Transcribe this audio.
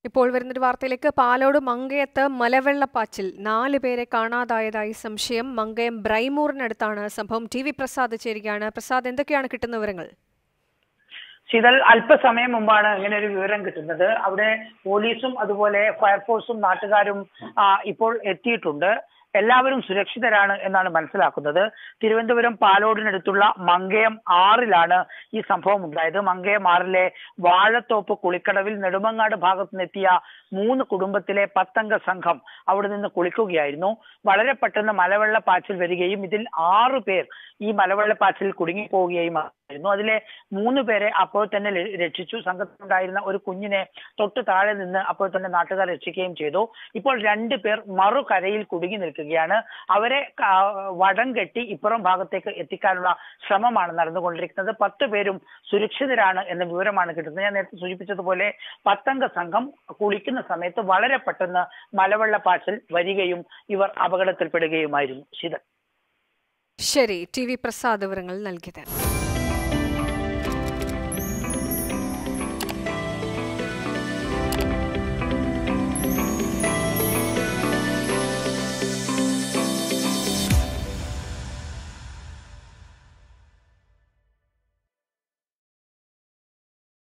ഇപ്പോൾ വരുന്നൊരു വാർത്തയിലേക്ക് പാലോട് മങ്കയത്ത് മലവെള്ളപ്പാച്ചിൽ നാല് പേരെ കാണാതായതായി സംശയം മങ്കയം ബ്രൈമൂറിനടുത്താണ് സംഭവം ടി വി പ്രസാദ് ചേരുകയാണ് പ്രസാദ് എന്തൊക്കെയാണ് കിട്ടുന്ന വിവരങ്ങൾ ശീതൽ അല്പസമയം മുമ്പാണ് ഇങ്ങനെ ഒരു വിവരം കിട്ടുന്നത് അവിടെ പോലീസും അതുപോലെ ഫയർഫോഴ്സും നാട്ടുകാരും ആ, ഇപ്പോൾ എത്തിയിട്ടുണ്ട് എല്ലാവരും സുരക്ഷിതരാണ് എന്നാണ് മനസ്സിലാക്കുന്നത് തിരുവനന്തപുരം പാലോടിനടുത്തുള്ള മങ്കയം ആറിലാണ് ഈ സംഭവം ഉണ്ടായത് മങ്കയം ആറിലെ വാഴത്തോപ്പ് കുളിക്കടവിൽ നെടുമങ്ങാട് ഭാഗത്തു നിന്നെത്തിയ മൂന്ന് കുടുംബത്തിലെ പത്തംഗ സംഘം അവിടെ നിന്ന് കുളിക്കുകയായിരുന്നു വളരെ പെട്ടെന്ന് മലവെള്ളപ്പാച്ചിൽ വരികയും ഇതിൽ ആറു പേർ ഈ മലവെള്ളപ്പാച്ചിൽ കുടുങ്ങിപ്പോവുകയും ആയിരുന്നു അതിലെ മൂന്ന് പേരെ അപ്പോൾ തന്നെ ല- രക്ഷിച്ചു സംഘത്തിലുണ്ടായിരുന്ന ഒരു കുഞ്ഞിനെ തൊട്ട് താഴെ നിന്ന് അപ്പോൾ തന്നെ നാട്ടുകാർ രക്ഷിക്കുകയും ചെയ്തു ഇപ്പോൾ രണ്ട് പേർ മറുകരയിൽ കുടുങ്ങി നിൽക്കുകയാണ് അവരെ ക- വടം കെട്ടി ഇപ്പുറം ഭാഗത്തേക്ക് എത്തിക്കാനുള്ള ശ്രമമാണ് നടന്നുകൊണ്ടിരിക്കുന്നത് പത്ത് പേരും സുരക്ഷിതരാണ് എന്ന വിവരമാണ് കിട്ടുന്നത് ഞാൻ നേരത്തെ സൂചിപ്പിച്ചതുപോലെ പത്തംഗ സംഘം കുളിക്കുന്ന സമയത്ത് വളരെ പെട്ടെന്ന് മലവെള്ളപ്പാച്ചിൽ വരികയും ഇവർ അപകടത്തിൽപ്പെടുകയുമായിരുന്നു ശീതൾ ശരി ടി വി പ്രസാദ് വിവരങ്ങൾ നൽകിയത്